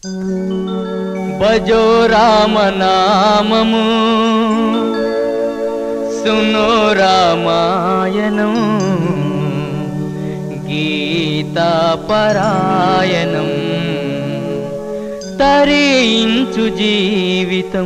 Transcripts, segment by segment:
భజో రామ నామము సునో రామాయణం గీతా పరాయణం తరించు జీవితం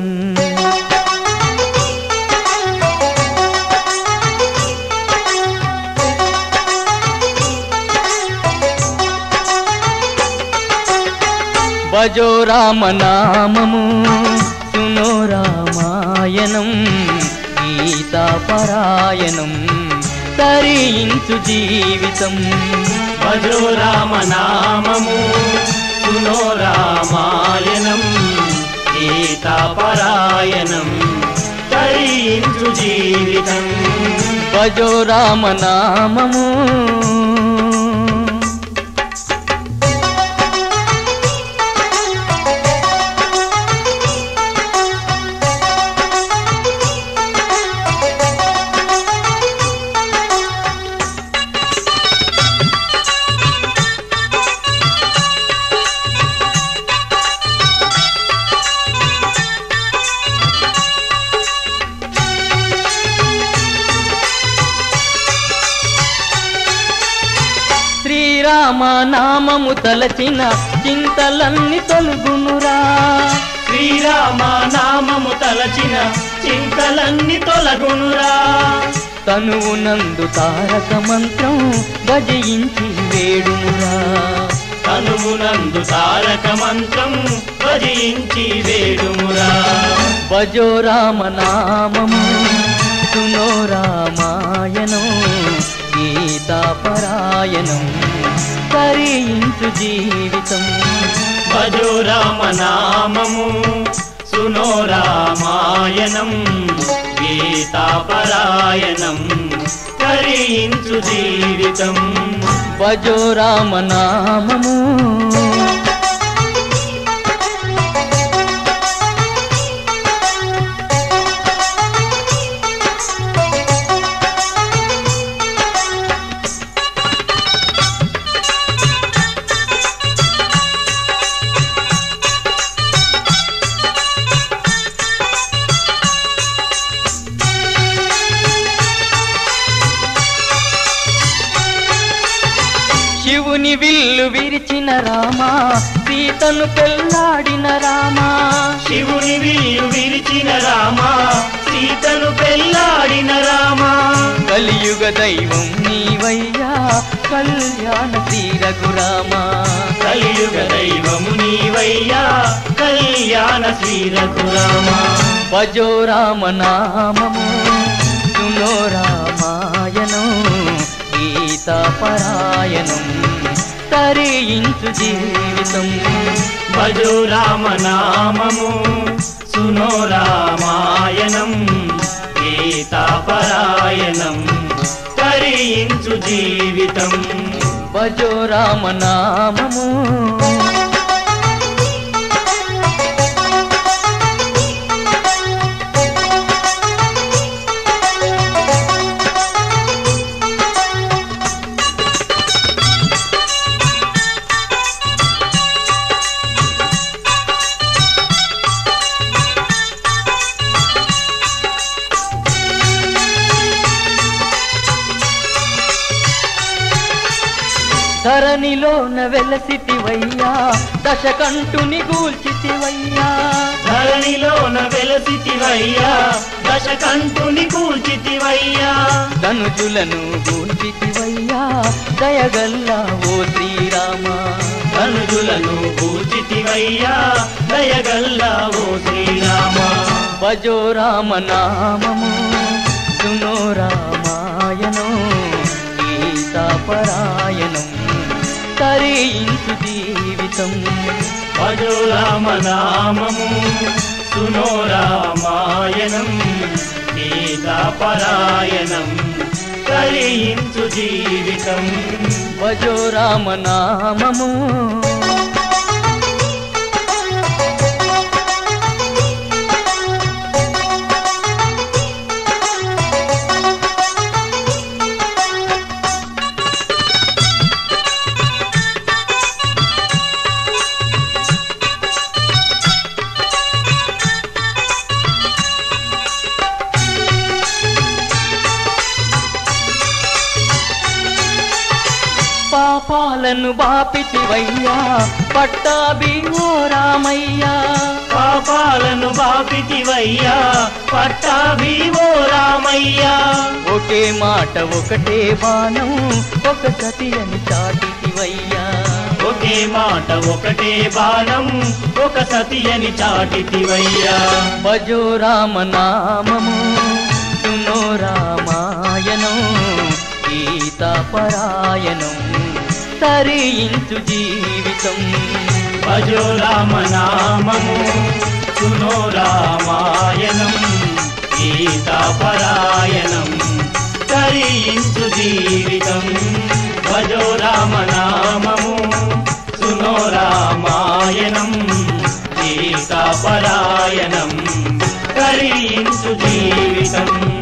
భజో రామ నామము సునో రామాయణం గీతా పరాయణం తరించు జీవితం భజో రామ నామము సునో రామాయణం గీతాపరాయణం తరించు జీవితం భజో రామ నామము శ్రీరామ నామము తలచిన చింతలన్నీ తొలుగునురా శ్రీరామ నామము తలచిన చింతలన్నీ తొలగునురా తనువు నందు తారక మంత్రం భజయించి వేడుమురా తనువునందు తారక మంత్రం భజించి వేడుమురా భజో రామ నామము సునో రామాయణం గీతా పరాయణం తరించు జీవితం భజో రామ నామము సునో రామాయణం గీతాపరాయణం తరించు జీవితం భజో రామ నామము శివుని విల్లు విరిచిన రామా సీతను పెళ్ళాడిన రామా శివుని విల్లు విరిచిన రామా సీతను పెళ్ళాడిన రామా కలియుగ దైవం నీవయ్యా కళ్యాణ శ్రీ రఘురామా కలియుగ దైవము నీవయ్యా కళ్యాణ శ్రీ రఘురామా భజో రామ నామము సునో రామాయణం గీతా పరాయణం తరించు జీవితం భజో రామ నామము సునో రామాయణం గీతాపరాయణం తరించు జీవితం భజో రామ నామము ధరణిలోన వెలసిటివయ్యా దశకంఠుని గూల్చితివయ్యా ధరణిలోన వెలసితివయ్యా దశకంఠుని కూల్చితివయ్యా ధనుజులను గూల్చితివయ్యా దయగల్లా ఓ శ్రీరామ ధనుజులను కూల్చితివయ్యా దయగల్లా ఓ శ్రీరామ భజో రామ నామము సునో రామాయణం గీతా పరాయణం తరించు జీవితం భజో రామ నామము సునో రామాయణం గీతాపరాయణం తరించు జీవితం భజో రామ నామము పాపాలను బాపితివయ్యా పట్టాభి ఓ రామయ్యా పాపాలను బాపితివయ్యా పట్టాభీవో రామయ్యా ఒకే మాట ఒకటే బాణం ఒక సతి అని చాటితివయ్యా ఒకే మాట ఒకటే బాణం ఒక సతి అని చాటితివయ్యా భజో రామనామము సునో రామాయణం గీతాపరాయణం తరించు జీవితం భజో రామనామము సునో రామాయణం గీతాపరాయణం తరించు జీవితం భజో రామనామము సునో రామాయణం గీతాపరాయణం తరించు జీవితం